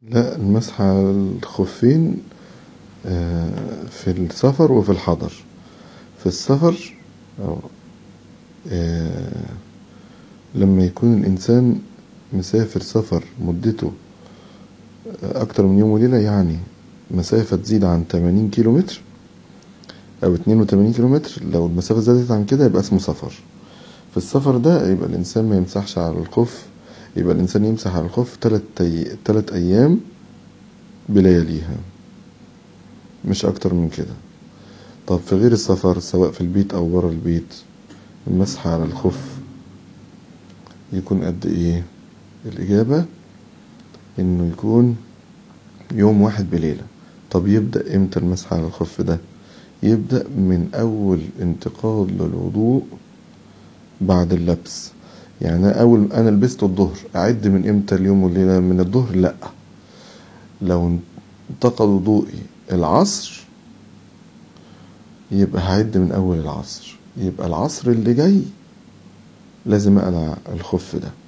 لا المسح على الخفين في السفر وفي الحضر في السفر لما يكون الإنسان مسافر سفر مدته أكتر من يوم وليلة يعني مسافة تزيد عن تمانين كيلو متر أو اتنين وتمانين كيلو متر لو المسافة زادت عن كده يبقى اسمه سفر في السفر ده يبقى الإنسان ما يمسحش على الخف يبقى الإنسان يمسح على الخف تلات, أي... تلات أيام بلياليها مش أكتر من كده طب في غير السفر سواء في البيت أو ورا البيت المسح على الخف يكون قد إيه الإجابة إنه يكون يوم واحد بليلة طب يبدأ إمتى المسح على الخف ده يبدأ من أول انتقال للوضوء بعد اللبس يعني أول أنا لبست الظهر أعد من إمتى اليوم والليلة من الظهر لأ لو انتقل وضوئي العصر يبقى هعد من أول العصر يبقى العصر اللي جاي لازم أقلع الخف ده